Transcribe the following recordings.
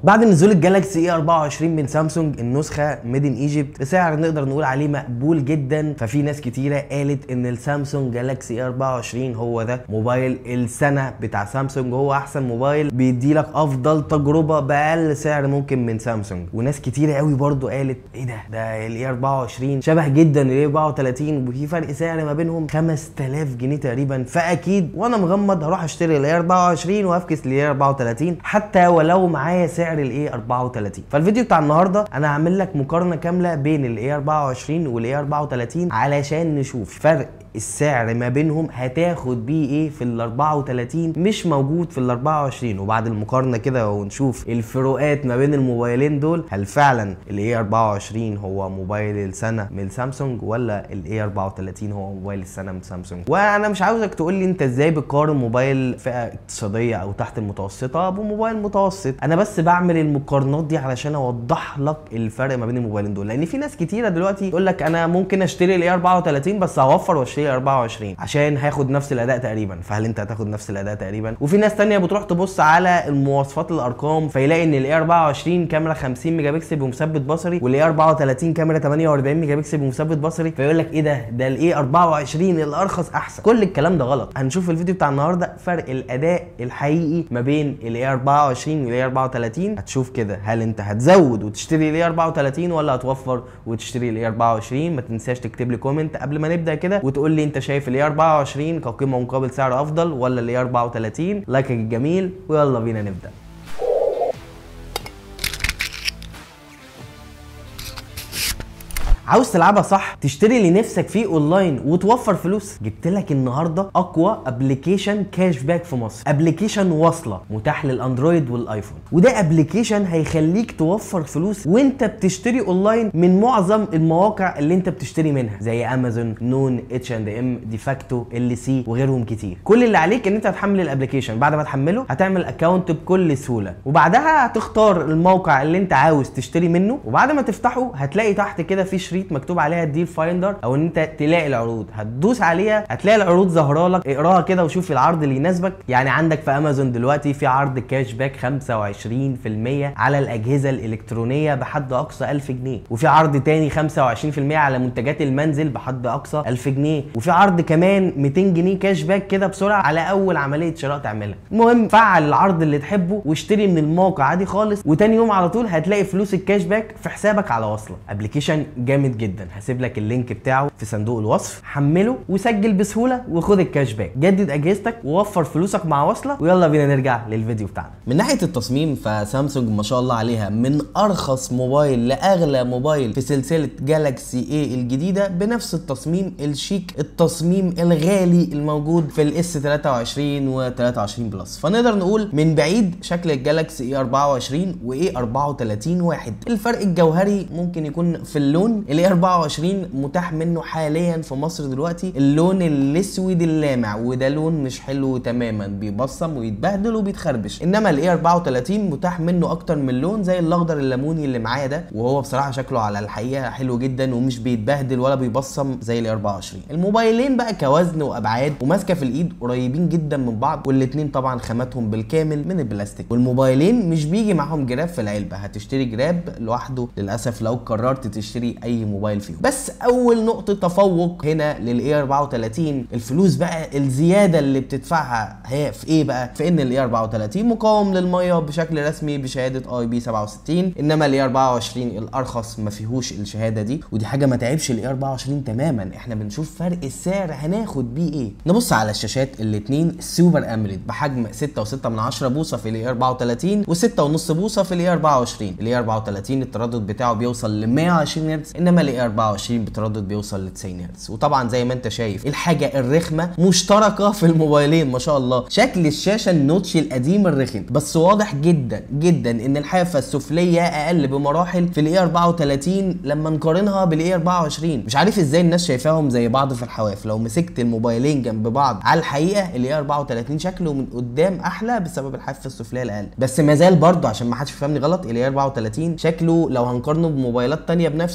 بعد نزول الجالاكسي اي 24 من سامسونج النسخه ميد ان ايجيبت بسعر نقدر نقول عليه مقبول جدا ففي ناس كتيره قالت ان السامسونج جالاكسي اي 24 هو ده موبايل السنه بتاع سامسونج هو احسن موبايل بيدي لك افضل تجربه باقل سعر ممكن من سامسونج وناس كتيره قوي برضو قالت ايه ده ده الاي 24 شبه جدا الاي 34 وفي فرق سعر ما بينهم 5000 جنيه تقريبا فاكيد وانا مغمض هروح اشتري الاي 24 وافكس الاي 34 حتى ولو معايا سعر الاي 34 فالفيديو بتاع النهارده انا هعمل لك مقارنه كامله بين الاي 24 والاي 34 علشان نشوف فرق السعر ما بينهم هتاخد بيه ايه في ال 34 مش موجود في ال 24 وبعد المقارنه كده ونشوف الفروقات ما بين الموبايلين دول هل فعلا الاي 24 هو موبايل السنه من سامسونج ولا الاي 34 هو موبايل السنه من سامسونج وانا مش عاوزك تقول لي انت ازاي بتقارن موبايل فئه اقتصاديه او تحت المتوسطه بموبايل متوسط انا بس بعمل المقارنات دي علشان اوضح لك الفرق ما بين الموبايلين دول لان في ناس كتيره دلوقتي تقول لك انا ممكن اشتري الاي 34 بس هوفر واشتري 24 عشان هاخد نفس الاداء تقريبا فهل انت هتاخد نفس الاداء تقريبا وفي ناس تانية بتروح تبص على المواصفات الارقام فيلاقي ان الاي 24 كاميرا 50 ميجا بكسل بمثبت بصري والاي 34 كاميرا 48 ميجا بكسل بمثبت بصري فيقول لك ايه ده ده الاي 24 الارخص احسن كل الكلام ده غلط هنشوف في الفيديو بتاع النهارده فرق الاداء الحقيقي ما بين الاي 24 والاي 34 هتشوف كده هل انت هتزود وتشتري الاي 34 ولا هتوفر وتشتري الاي 24 ما تنساش تكتب لي كومنت قبل ما نبدا كده وتقول لي انت شايف الاي 24 كقيمه مقابل سعر افضل ولا الاي 34 لايكك الجميل ويلا بينا نبدا عاوز تلعبها صح تشتري اللي نفسك فيه اونلاين وتوفر فلوس جبت لك النهارده اقوى ابلكيشن كاش باك في مصر ابلكيشن واصله متاح للاندرويد والايفون وده ابلكيشن هيخليك توفر فلوس وانت بتشتري اونلاين من معظم المواقع اللي انت بتشتري منها زي امازون نون اتش اند ام ديفاكتو ال سي وغيرهم كتير كل اللي عليك ان انت هتحمل الابلكيشن بعد ما تحمله هتعمل اكونت بكل سهوله وبعدها هتختار الموقع اللي انت عاوز تشتري منه وبعد ما تفتحه هتلاقي تحت كده في شريط مكتوب عليها الديل فايندر او ان انت تلاقي العروض هتدوس عليها هتلاقي العروض ظاهره لك اقراها كده وشوف العرض اللي يناسبك يعني عندك في امازون دلوقتي في عرض كاش باك 25% على الاجهزه الالكترونيه بحد اقصى 1000 جنيه وفي عرض تاني 25% على منتجات المنزل بحد اقصى 1000 جنيه وفي عرض كمان 200 جنيه كاش باك كده بسرعه على اول عمليه شراء تعملها المهم فعل العرض اللي تحبه واشتري من الموقع عادي خالص وتاني يوم على طول هتلاقي فلوس الكاش باك في حسابك على وصله ابلكيشن جامد جدا هسيب لك اللينك بتاعه في صندوق الوصف حمله وسجل بسهوله وخد الكاش باك جدد اجهزتك ووفر فلوسك مع وصله ويلا بينا نرجع للفيديو بتاعنا من ناحيه التصميم فسامسونج ما شاء الله عليها من ارخص موبايل لاغلى موبايل في سلسله جالاكسي اي الجديده بنفس التصميم الشيك التصميم الغالي الموجود في الاس 23 و 23 بلس فنقدر نقول من بعيد شكل الجالاكسي اي 24 واي 34 واحد الفرق الجوهري ممكن يكون في اللون الاي 24 متاح منه حاليا في مصر دلوقتي اللون الاسود اللامع وده لون مش حلو تماما بيبصم ويتبهدل وبيتخربش انما الاي 34 متاح منه اكتر من لون زي الاخضر الليموني اللي معايا ده وهو بصراحه شكله على الحقيقه حلو جدا ومش بيتبهدل ولا بيبصم زي الاي 24 الموبايلين بقى كوزن وابعاد وماسكه في الايد قريبين جدا من بعض والاتنين طبعا خاماتهم بالكامل من البلاستيك والموبايلين مش بيجي معاهم جراب في العلبه هتشتري جراب لوحده للاسف لو قررت تشتري اي موبايل فيهم بس اول نقطه تفوق هنا للاي 34 الفلوس بقى الزياده اللي بتدفعها هي في ايه بقى في ان الاي 34 مقاوم للميه بشكل رسمي بشهاده اي بي 67 انما الاي 24 الارخص ما فيهوش الشهاده دي ودي حاجه ما تعبش الاي 24 تماما احنا بنشوف فرق السعر هناخد بيه ايه نبص على الشاشات الاثنين سوبر اموليد بحجم 6.6 من 10 بوصه في الاي 34 و6.5 بوصه في الاي 24 الاي 34 التردد بتاعه بيوصل ل 120 هرتز انما الاي 24 بتردد بيوصل ل 90 هرتز وطبعا زي ما انت شايف الحاجه الرخمه مشتركه في الموبايلين ما شاء الله شكل الشاشه النوتش القديم الرخم بس واضح جدا جدا ان الحافه السفليه اقل بمراحل في الاي 34 لما نقارنها بالاي 24 مش عارف ازاي الناس شايفاهم زي بعض في الحواف لو مسكت الموبايلين جنب بعض على الحقيقه الاي 34 شكله من قدام احلى بسبب الحافه السفليه الاقل بس ما زال برضه عشان ما حدش يفهمني غلط الاي 34 شكله لو هنقارنه بموبايلات تانية بنفس سعره مش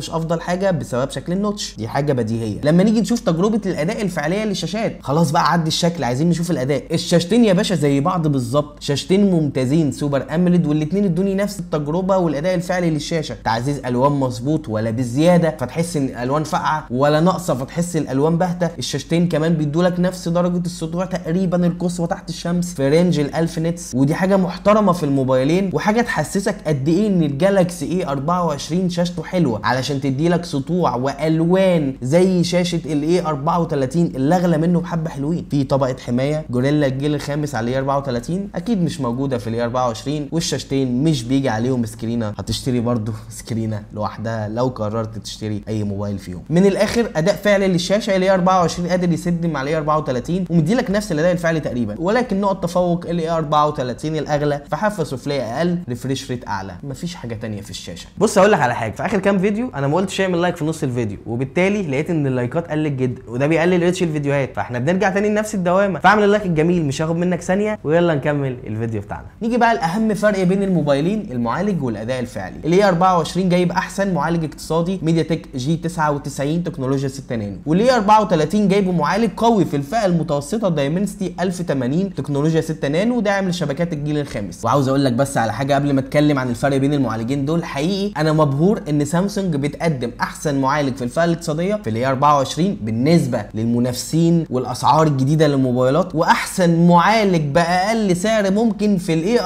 مش افضل حاجه بسبب شكل النوتش دي حاجه بديهيه لما نيجي نشوف تجربه الاداء الفعليه للشاشات خلاص بقى عدي الشكل عايزين نشوف الاداء الشاشتين يا باشا زي بعض بالظبط شاشتين ممتازين سوبر اموليد والاثنين ادوني نفس التجربه والاداء الفعلي للشاشه تعزيز الوان مظبوط ولا بزياده فتحس ان الالوان فاقعه ولا ناقصه فتحس الالوان باهته الشاشتين كمان بيدولك نفس درجه السطوع تقريبا القصوى تحت الشمس في رينج ال 1000 نتس ودي حاجه محترمه في الموبايلين وحاجه تحسسك قد ايه ان الجالاكسي اي 24 شاشته حلوه علشان تدي لك سطوع والوان زي شاشه الاي 34 اللي اغلى منه بحبه حلوين في طبقه حمايه جوريلا الجيل الخامس على الاي 34 اكيد مش موجوده في الاي 24 والشاشتين مش بيجي عليهم سكرينه هتشتري برضو سكرينه لوحدها لو قررت تشتري اي موبايل فيهم من الاخر اداء فعلي للشاشه الاي 24 قادر يسد مع الاي 34 ومدي لك نفس الاداء الفعلي تقريبا ولكن نقط تفوق الاي 34 الاغلى في حافه سفليه اقل ريفريش ريت اعلى مفيش حاجه تانية في الشاشه بص اقول لك على حاجه في اخر كام فيديو انا ما قلتش اعمل لايك في نص الفيديو وبالتالي لقيت ان اللايكات قلت جدا وده بيقلل ريتش الفيديوهات فاحنا بنرجع تاني لنفس الدوامه فاعمل اللايك الجميل مش هاخد منك ثانيه ويلا نكمل الفيديو بتاعنا نيجي بقى لاهم فرق بين الموبايلين المعالج والاداء الفعلي الاي 24 جايب احسن معالج اقتصادي ميديا تك جي 99 تكنولوجيا 6 نانو والاي 34 جايبه معالج قوي في الفئه المتوسطه دايمنسيتي 1080 تكنولوجيا 6 نانو داعم لشبكات الجيل الخامس وعاوز اقول لك بس على حاجه قبل ما اتكلم عن الفرق بين المعالجين دول حقيقي انا مبهور ان سامسونج بتقدم احسن معالج في الفئه الاقتصاديه في الاي 24 بالنسبه للمنافسين والاسعار الجديده للموبايلات واحسن معالج باقل سعر ممكن في الاي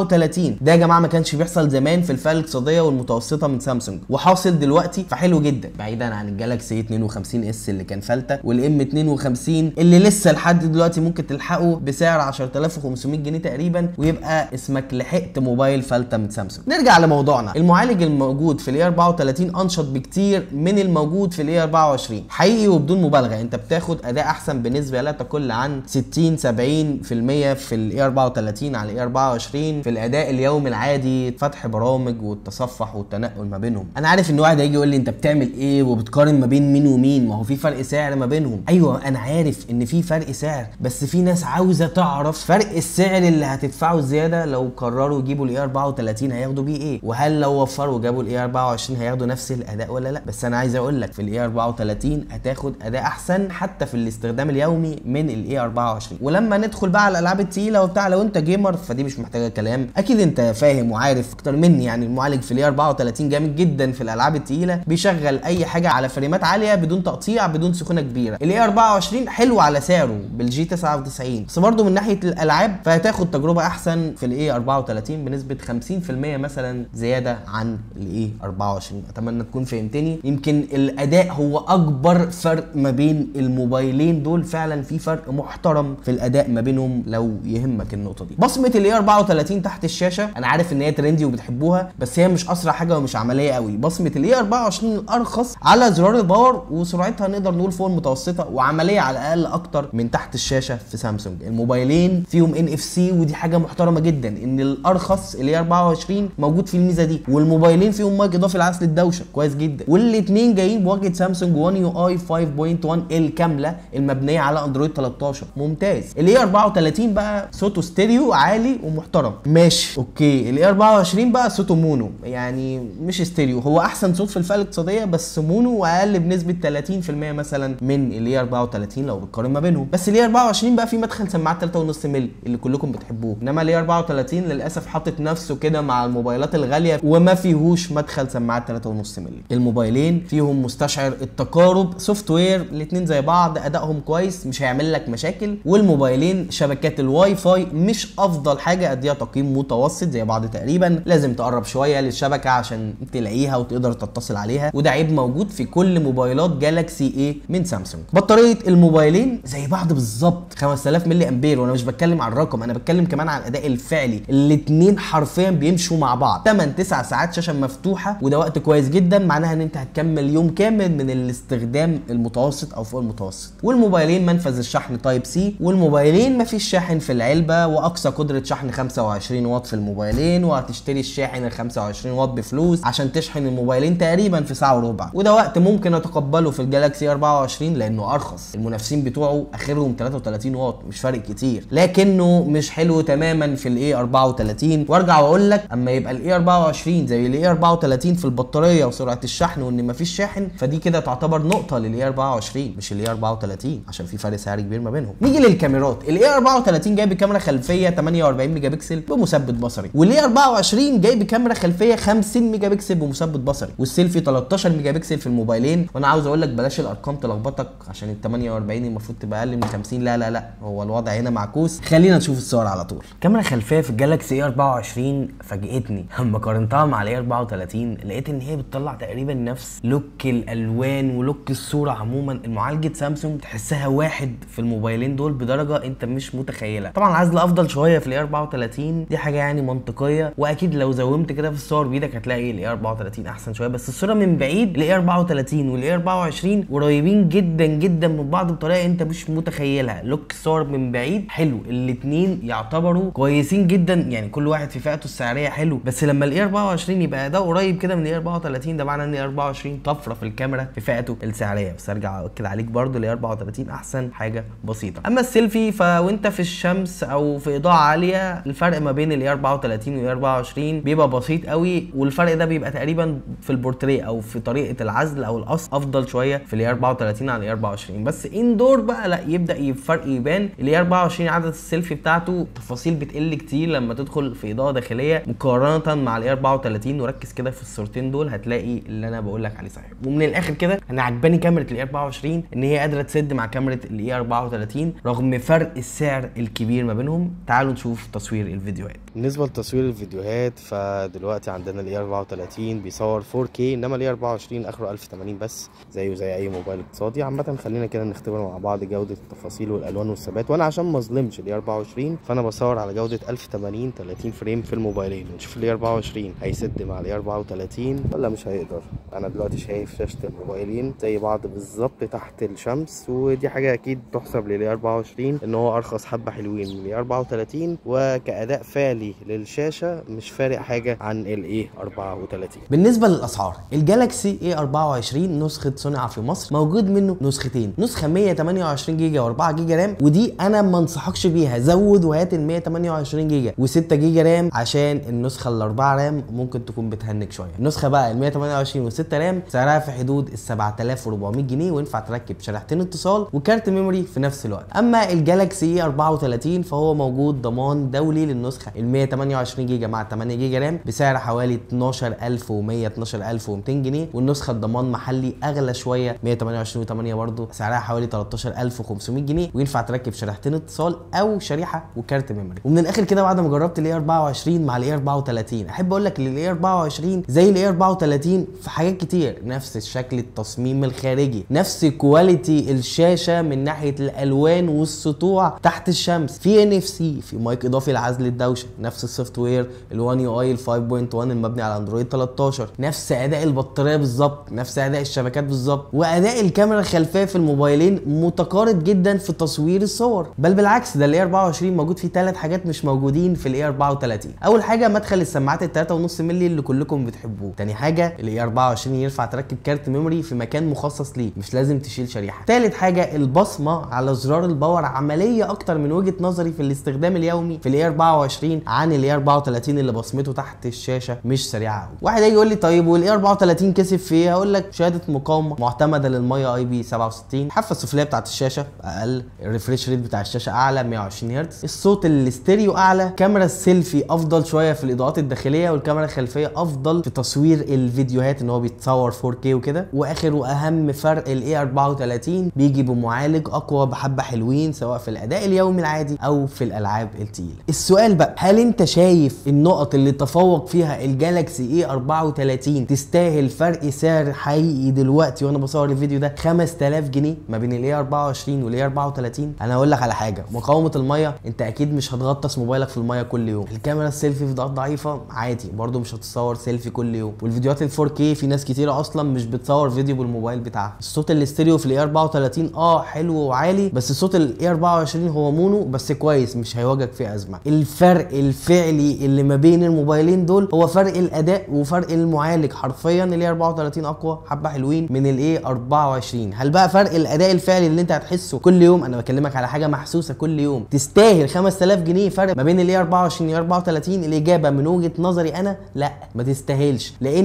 34 ده يا جماعه ما كانش بيحصل زمان في الفئه الاقتصاديه والمتوسطه من سامسونج وحاصل دلوقتي فحلو جدا بعيدا عن الجالاكسي 52 اس اللي كان فلته والام 52 اللي لسه لحد دلوقتي ممكن تلحقه بسعر 10500 جنيه تقريبا ويبقى اسمك لحقت موبايل فلته من سامسونج نرجع لموضوعنا المعالج الموجود في الاي 34 انشط بكتير من الموجود في الاي 24 حقيقي وبدون مبالغه انت بتاخد اداء احسن بنسبه لا تقل عن 60 70% في الاي 34 على الاي 24 في الاداء اليومي العادي فتح برامج والتصفح والتنقل ما بينهم انا عارف ان واحد هيجي يقول لي انت بتعمل ايه وبتقارن ما بين مين ومين ما هو في فرق سعر ما بينهم ايوه انا عارف ان في فرق سعر بس في ناس عاوزه تعرف فرق السعر اللي هتدفعه زياده لو قرروا يجيبوا الاي 34 هياخدوا بيه ايه وهل لو وفروا جابوا الاي 24 هياخدوا نفس الاداء ولا لا بس انا عايز اقول لك في الاي 34 هتاخد اداء احسن حتى في الاستخدام اليومي من الاي 24 ولما ندخل بقى على الالعاب التقيله وبتاع لو انت جيمر فدي مش محتاجه كلام اكيد انت فاهم وعارف اكتر مني يعني المعالج في الاي 34 جامد جدا في الالعاب التقيله بيشغل اي حاجه على فريمات عاليه بدون تقطيع بدون سخونه كبيره الاي 24 حلو على سعره بالجي 99 بس برضه من ناحيه الالعاب فهتاخد تجربه احسن في الاي 34 بنسبه 50% مثلا زياده عن الاي 24 اتمنى تكون فهمتني يمكن الاداء هو اكبر فرق ما بين الموبايلين دول فعلا في فرق محترم في الاداء ما بينهم لو يهمك النقطه دي بصمه الاي 34 تحت الشاشه انا عارف ان هي ترندي وبتحبوها بس هي مش اسرع حاجه ومش عمليه قوي بصمه الاي 24 الارخص على زرار الباور وسرعتها نقدر نقول فوق المتوسطه وعمليه على الاقل اكتر من تحت الشاشه في سامسونج الموبايلين فيهم ان اف سي ودي حاجه محترمه جدا ان الارخص الاي 24 موجود في الميزه دي والموبايلين فيهم مايك اضافي لعزل الدوشه كويس جدا والاثنين جايين بواجهه سامسونج 1 يو اي 5.1 الكامله المبنيه على اندرويد 13 ممتاز الاي 34 بقى صوته ستيريو عالي ومحترم ماشي اوكي الاي 24 بقى صوته مونو يعني مش ستيريو هو احسن صوت في الفئه الاقتصاديه بس مونو واقل بنسبه 30% مثلا من الاي 34 لو بتقارن ما بينهم بس الاي 24 بقى في مدخل سماعات 3.5 مللي اللي كلكم بتحبوه انما الاي 34 للاسف حاطط نفسه كده مع الموبايلات الغاليه وما فيهوش مدخل سماعات 3.5 مللي الموبايلين فيهم مستشعر التقارب سوفت وير الاثنين زي بعض ادائهم كويس مش هيعمل لك مشاكل والموبايلين شبكات الواي فاي مش افضل حاجه اديها تقييم متوسط زي بعض تقريبا لازم تقرب شويه للشبكه عشان تلاقيها وتقدر تتصل عليها وده عيب موجود في كل موبايلات جالاكسي اي من سامسونج بطاريه الموبايلين زي بعض بالظبط 5000 ملي امبير وانا مش بتكلم على الرقم انا بتكلم كمان على الاداء الفعلي الاثنين حرفيا بيمشوا مع بعض 8 9 ساعات شاشه مفتوحه وده وقت كويس جدا معناها ان انت هتكمل يوم كامل من الاستخدام المتوسط او فوق المتوسط والموبايلين منفذ الشحن تايب سي والموبايلين مفيش شاحن في العلبه واقصى قدره شحن 25 واط في الموبايلين وهتشتري الشاحن ال 25 واط بفلوس عشان تشحن الموبايلين تقريبا في ساعه وربع وده وقت ممكن اتقبله في الجالاكسي 24 لانه ارخص المنافسين بتوعه اخرهم 33 واط مش فارق كتير لكنه مش حلو تماما في الاي 34 وارجع واقول لك اما يبقى الاي 24 زي الاي 34 في البطاريه وسرعه سرعه الشحن وان مفيش شاحن فدي كده تعتبر نقطه للاي 24 مش الاي 34 عشان في فرق سعر كبير ما بينهم نيجي للكاميرات الاي 34 جايب كاميرا خلفيه 48 ميجا بكسل بمثبت بصري والاي 24 جايب كاميرا خلفيه 50 ميجا بكسل بمثبت بصري والسيلفي 13 ميجا بكسل في الموبايلين وانا عاوز اقول لك بلاش الارقام تلخبطك عشان ال 48 المفروض تبقى اقل من 50 لا لا لا هو الوضع هنا معكوس خلينا نشوف الصور على طول كاميرا خلفيه في الجالاكسي اي 24 فاجئتني اما قارنتها مع الاي 34 لقيت ان هي بتطلع تقريبا نفس لوك الالوان ولوك الصوره عموما المعالجه سامسونج تحسها واحد في الموبايلين دول بدرجه انت مش متخيلها طبعا العزل افضل شويه في الاي 34 دي حاجه يعني منطقيه واكيد لو زومت كده في الصور بايدك هتلاقي الاي 34 احسن شويه بس الصوره من بعيد الاي 34 والاي 24 قريبين جدا جدا من بعض بطريقه انت مش متخيلها لوك الصور من بعيد حلو الاثنين يعتبروا كويسين جدا يعني كل واحد في فئته السعريه حلو بس لما الاي 24 يبقى ده قريب كده من الاي 34 ده معناه ان الاي 24 طفره في الكاميرا في فئته السعريه بس ارجع اؤكد عليك برده الاي 34 احسن حاجه بسيطه اما السيلفي فوانت في الشمس او في اضاءه عاليه الفرق ما بين الاي 34 والاي 24 بيبقى بسيط قوي والفرق ده بيبقى تقريبا في البورتريه او في طريقه العزل او القص افضل شويه في الاي 34 عن الاي 24 بس اندور بقى لا يبدا الفرق يبان الاي 24 عدد السيلفي بتاعته تفاصيل بتقل كتير لما تدخل في اضاءه داخليه مقارنه مع الاي 34 وركز كده في الصورتين دول هتلاقي اللي انا بقول لك عليه صحيح ومن الاخر كده انا عجباني كاميرا الاي 24 ان هي قادره تسد مع كاميرا الاي 34 رغم فرق السعر الكبير ما بينهم تعالوا نشوف تصوير الفيديوهات بالنسبة لتصوير الفيديوهات فدلوقتي عندنا الاي 34 بيصور 4K انما الاي 24 اخره 1080 بس زيه زي اي موبايل اقتصادي عامة خلينا كده نختبر مع بعض جودة التفاصيل والالوان والثبات وانا عشان ما اظلمش الاي 24 فانا بصور على جودة 1080 30 فريم في الموبايلين ونشوف الاي 24 هيسد مع الاي 34 ولا مش هيقدر انا دلوقتي شايف شاشة الموبايلين زي بعض بالظبط تحت الشمس ودي حاجة اكيد تحسب للاي 24 ان هو ارخص حبة حلوين من الاي 34 وكأداء فعلي للشاشة مش فارق حاجة عن الاي 34 بالنسبه للاسعار الجالاكسي اي 24 نسخه صنع في مصر موجود منه نسختين نسخه 128 جيجا و4 جيجا رام ودي انا ما انصحكش بيها زود وهات ال 128 جيجا و6 جيجا رام عشان النسخه ال 4 رام ممكن تكون بتهنك شويه النسخه بقى ال 128 و6 رام سعرها في حدود ال 7400 جنيه وينفع تركب شريحتين اتصال وكارت ميموري في نفس الوقت اما الجالاكسي اي 34 فهو موجود ضمان دولي للنسخه ال 128 جيجا مع 8 جيجا رام بسعر حوالي 12100 12200 جنيه والنسخه الضمان محلي اغلى شويه 128 و8 برضه سعرها حوالي 13500 جنيه وينفع تركب شريحتين اتصال او شريحه وكارت ميموري ومن الاخر كده بعد ما جربت الاي 24 مع الاي 34 احب اقول لك ان الاي 24 زي الاي 34 في حاجات كتير نفس الشكل التصميم الخارجي نفس كواليتي الشاشه من ناحيه الالوان والسطوع تحت الشمس في ان اف سي في مايك اضافي لعزل الدوشه نفس السوفت وير ال1 يو اي ال 5.1 المبني على اندرويد 13 نفس اداء البطاريه بالظبط نفس اداء الشبكات بالظبط واداء الكاميرا الخلفيه في الموبايلين متقارب جدا في تصوير الصور بل بالعكس ده الاي 24 موجود فيه ثلاث حاجات مش موجودين في الاي 34 اول حاجه مدخل السماعات ال 3.5 مللي اللي كلكم بتحبوه تاني حاجه الاي 24 ينفع تركب كارت ميموري في مكان مخصص ليه مش لازم تشيل شريحه تالت حاجه البصمه على زرار الباور عمليه اكتر من وجهه نظري في الاستخدام اليومي في الاي 24 عن الاي 34 اللي بصمته تحت الشاشه مش سريعه قوي واحد هيجي يقول لي طيب والاي 34 كسب في ايه هقول لك شهاده مقاومه معتمده للميه اي بي 67 الحافه السفليه بتاعت الشاشه اقل الريفريش ريت بتاع الشاشه اعلى 120 هرتز الصوت الاستيريو اعلى كاميرا السيلفي افضل شويه في الاضاءات الداخليه والكاميرا الخلفيه افضل في تصوير الفيديوهات ان هو بيتصور 4K وكده واخر واهم فرق الاي 34 بيجي بمعالج اقوى بحبه حلوين سواء في الاداء اليومي العادي او في الالعاب التقيله السؤال بقى هل انت شايف النقط اللي تفوق فيها الجالاكسي اي 34 تستاهل فرق سعر حقيقي دلوقتي وانا بصور الفيديو ده 5000 جنيه ما بين الاي 24 والاي 34 انا هقول لك على حاجه مقاومه الميه انت اكيد مش هتغطس موبايلك في الميه كل يوم الكاميرا السيلفي في ضغط ضعيفه عادي برضو مش هتصور سيلفي كل يوم والفيديوهات ال 4K في ناس كتيره اصلا مش بتصور فيديو بالموبايل بتاعها الصوت الاستيريو في الاي 34 اه حلو وعالي بس الصوت الاي 24 هو مونو بس كويس مش هيواجهك فيه ازمه الفرق الفعلي اللي ما بين الموبايلين دول هو فرق الاداء وفرق المعالج حرفيا الاي 34 اقوى حبه حلوين من الاي 24 هل بقى فرق الاداء الفعلي اللي انت هتحسه كل يوم انا بكلمك على حاجه محسوسه كل يوم تستاهل 5000 جنيه فرق ما بين الاي 24 والاي 34 الاجابه من وجهه نظري انا لا ما تستاهلش لان اداء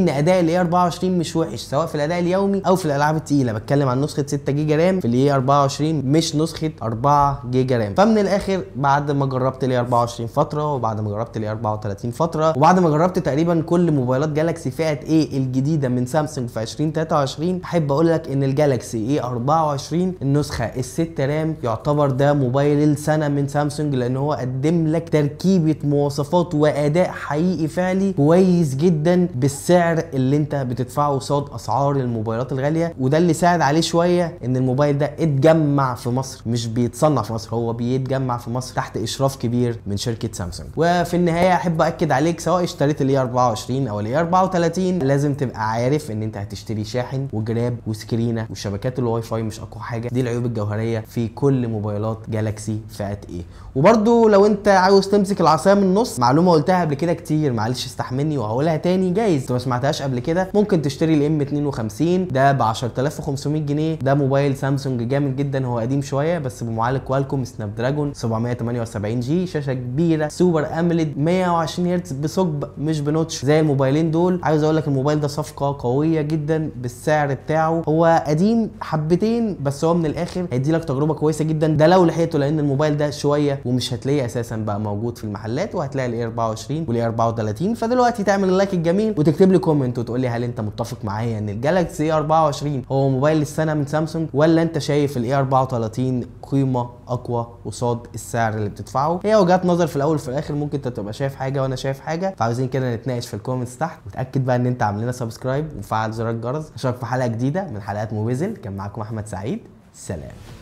الاي 24 مش وحش سواء في الاداء اليومي او في الالعاب التقيله بتكلم عن نسخه 6 جيجا رام في الاي 24 مش نسخه 4 جيجا رام فمن الاخر بعد ما جربت الاي 24 فتره وبعد ما جربت الاي 34 فتره وبعد ما جربت تقريبا كل موبايلات جالاكسي فئه ايه الجديده من سامسونج في 2023 احب اقول لك ان الجالاكسي اي 24 النسخه الستة رام يعتبر ده موبايل السنه من سامسونج لان هو قدم لك تركيبه مواصفات واداء حقيقي فعلي كويس جدا بالسعر اللي انت بتدفعه قصاد اسعار الموبايلات الغاليه وده اللي ساعد عليه شويه ان الموبايل ده اتجمع في مصر مش بيتصنع في مصر هو بيتجمع في مصر تحت اشراف كبير من شركه سامسونج وفي النهايه احب اكد عليك سواء اشتريت الاي 24 او الاي 34 لازم تبقى عارف ان انت هتشتري شاحن وجراب وسكرينه وشبكات الواي فاي مش اقوى حاجه دي العيوب الجوهريه في كل موبايلات جالاكسي فئه ايه وبرده لو انت عاوز تمسك العصايه من النص معلومه قلتها قبل كده كتير معلش استحملني وهقولها تاني جايز انت ما سمعتهاش قبل كده ممكن تشتري الام 52 ده ب 10500 جنيه ده موبايل سامسونج جامد جدا هو قديم شويه بس بمعالج كوالكوم سناب دراجون 778 جي شاشه كبيره سوبر اموليد 120 هرتز بثقب مش بنوتش زي الموبايلين دول عاوز اقول لك الموبايل ده صفقه قويه جدا بالسعر بتاعه هو قديم حبتين بس هو من الاخر هيدي لك تجربه كويسه جدا ده لو لحقته لان الموبايل ده شويه ومش هتلاقيه اساسا بقى موجود في المحلات وهتلاقي الاي 24 والاي 34 فدلوقتي تعمل اللايك الجميل وتكتب لي كومنت وتقول لي هل انت متفق معايا ان الجالاكسي اي 24 هو موبايل السنه من سامسونج ولا انت شايف الاي 34 قيمه اقوى قصاد السعر اللي بتدفعه هي وجهات نظر في الاول وفي الاخر ممكن انت تبقى شايف حاجه وانا شايف حاجه فعاوزين كده نتناقش في الكومنتس تحت وتاكد بقى ان انت عامل لنا سبسكرايب وفعل زر الجرس اشوفك في حلقه جديده من حلقات موبيزل كان معاكم احمد سعيد سلام